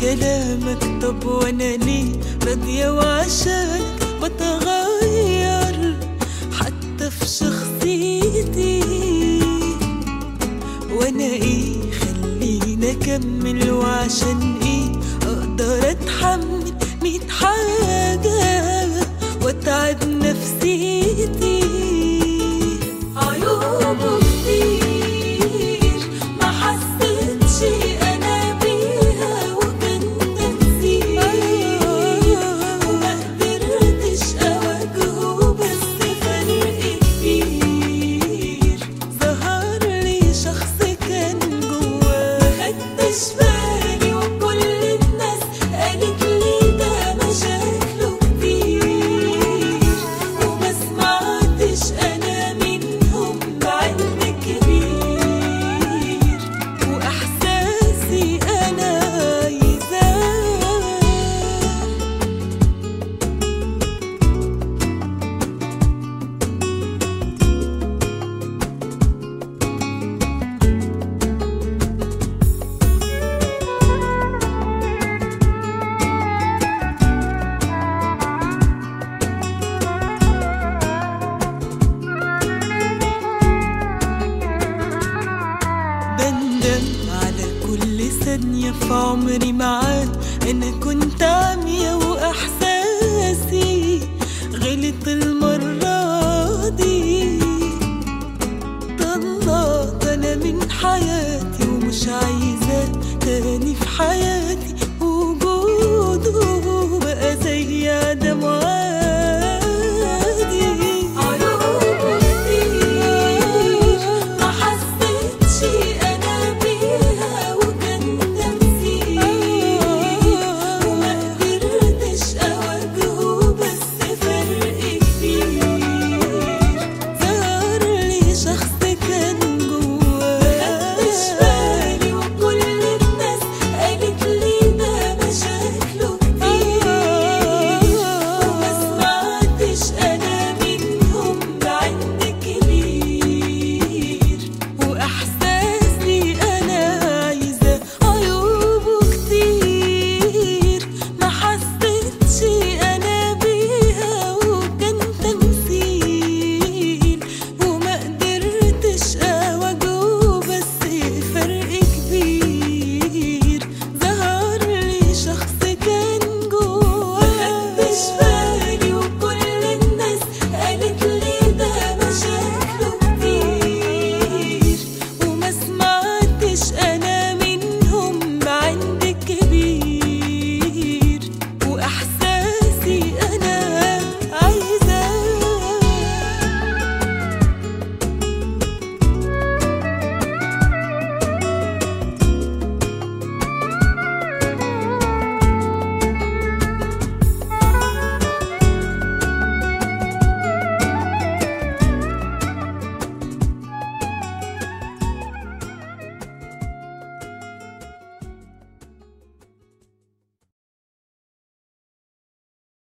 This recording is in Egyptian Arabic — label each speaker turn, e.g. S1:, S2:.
S1: كلامك طب وانا ليه راضية وعشانك بتغير حتى في شخصيتي وانا ايه خليني اكمل وعشان ايه اقدر اتحمل ميت حاجة واتعب نفسيتي عيوبه كتير ما حسيتش انا بيها وكان تنسيق وما قدرتش اواجهه بس فرق كبير ظهر لي شخص كان جواه خدتش بالي وكل الناس قالت لي ده مشاكله كتير وما سمعتش انا منهم بعلم كبير واحساسي انا عايزاه بندم على كل ثانية في عمري معاه أنا كنت عمية وإحساسي غلط المرة دي طلعت أنا من حياتي ومش عايزاه تاني في حياتي